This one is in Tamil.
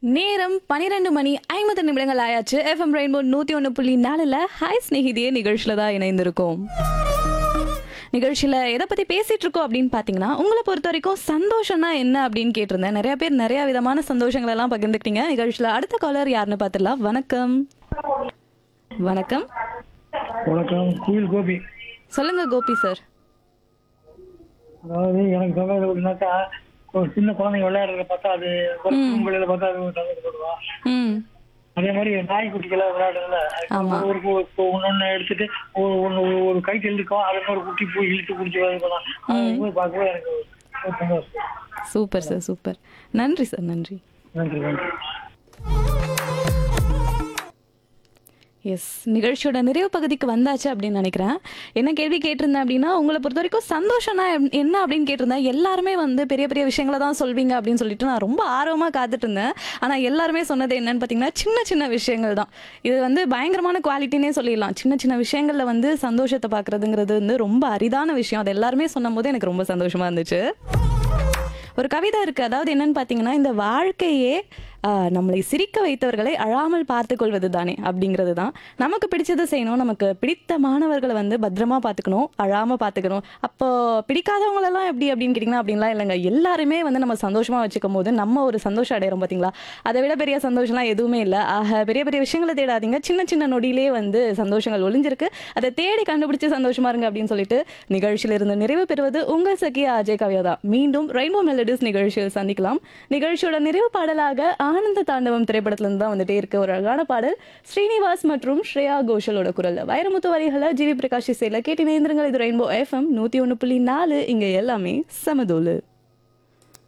நேரம் பனிரெண்டு மணி ஐம்பது நிமிடங்கள் ஆயாச்சு எஃப்எம் ரெயின்போ நூற்றி ஒன்று புள்ளி நாலில் ஹாய் ஸ்நேகிதியே நிகழ்ச்சியில் தான் இணைந்திருக்கோம் நிகழ்ச்சியில் எதை பற்றி பேசிகிட்டு இருக்கோம் அப்படின்னு பார்த்தீங்கன்னா உங்களை பொறுத்த வரைக்கும் சந்தோஷம்னா என்ன அப்படின்னு கேட்டிருந்தேன் நிறைய பேர் நிறைய விதமான சந்தோஷங்கள் எல்லாம் பகிர்ந்துக்கிட்டீங்க நிகழ்ச்சியில் அடுத்த காலர் யாருன்னு பார்த்துடலாம் வணக்கம் வணக்கம் வணக்கம் குயில் கோபி சொல்லுங்க கோபி சார் அதாவது எனக்கு சமையல் எப்படின்னாக்கா ஒரு சின்ன குழந்தைங்க விளையாடுறத பார்த்தா அது ஒரு கும்பலில் பார்த்தா அது ஒரு சந்தோஷப்படுவான் ம் அதே மாதிரி நாய்க்குட்டிகளை விளையாடுறதுல ஆமா. ஒரு ஒன்னொன்னு எடுத்துட்டு ஒரு ஒண்ணு ஒரு- ஒரு கை இருக்கும் அதை ஒரு குட்டி போய் இழுத்து குடிச்சு வரலாம் அது போய் பார்க்கவே எனக்கு ஒரு சந்தோஷம் சூப்பர் சார் சூப்பர் நன்றி சார் நன்றி நன்றி நன்றி எஸ் நிகழ்ச்சியோட நிறைவு பகுதிக்கு வந்தாச்சு அப்படின்னு நினைக்கிறேன் என்ன கேள்வி கேட்டிருந்தேன் அப்படின்னா உங்களை பொறுத்த வரைக்கும் சந்தோஷம்னா எம்- என்ன அப்படின்னு கேட்டிருந்தேன் எல்லாருமே வந்து பெரிய பெரிய விஷயங்களை தான் சொல்வீங்க அப்படின்னு சொல்லிட்டு நான் ரொம்ப ஆர்வமாக காத்துட்டு இருந்தேன் ஆனால் எல்லாருமே சொன்னது என்னன்னு பார்த்தீங்கன்னா சின்ன சின்ன விஷயங்கள் தான் இது வந்து பயங்கரமான குவாலிட்டினே சொல்லிடலாம் சின்ன சின்ன விஷயங்களில் வந்து சந்தோஷத்தை பார்க்குறதுங்கிறது வந்து ரொம்ப அரிதான விஷயம் அது எல்லாருமே சொன்னும்போது எனக்கு ரொம்ப சந்தோஷமாக இருந்துச்சு ஒரு கவிதை இருக்கு அதாவது என்னன்னு பார்த்தீங்கன்னா இந்த வாழ்க்கையே ஆஹ், நம்மளை சிரிக்க வைத்தவர்களை அழாமல் பார்த்து கொள்வது தானே அப்படிங்கிறது தான் நமக்கு பிடிச்சதை செய்யணும் நமக்கு பிடித்த மாணவர்களை வந்து பத்திரமா பார்த்துக்கணும் அழாம பார்த்துக்கணும் அப்போ பிடிக்காதவங்களெல்லாம் எப்படி அப்படின்னு கேட்டிங்கன்னா அப்படின்லாம் இல்லைங்க எல்லாருமே வந்து நம்ம சந்தோஷமா வச்சுக்கும் போது நம்ம ஒரு சந்தோஷம் அடையிறோம் பார்த்தீங்களா அதை விட பெரிய சந்தோஷம்லாம் எதுவுமே இல்லை ஆக பெரிய பெரிய விஷயங்களை தேடாதீங்க சின்ன சின்ன நொடியிலே வந்து சந்தோஷங்கள் ஒளிஞ்சிருக்கு அதை தேடி கண்டுபிடிச்சு சந்தோஷமா இருங்க அப்படின்னு சொல்லிட்டு நிகழ்ச்சியில இருந்து நிறைவு பெறுவது உங்கள் சகியா அஜய் கவியா தான் மீண்டும் ரெயின்போ மெலடிஸ் நிகழ்ச்சியில் சந்திக்கலாம் நிகழ்ச்சியோட நிறைவு பாடலாக ஆனந்த தாண்டவம் திரைப்படத்துல இருந்து தான் வந்துட்டே இருக்கு ஒரு அழகான பாடல் ஸ்ரீனிவாஸ் மற்றும் ஸ்ரேயா கோஷலோட குரல் வைரமுத்து வரிகளை ஜிவி பிரகாஷ் இசையில கேட்டு நேந்திரங்கள் இது ரெயின்போ எஃப்எம் நூத்தி ஒன்று புள்ளி நாலு இங்க எல்லாமே சமதோலு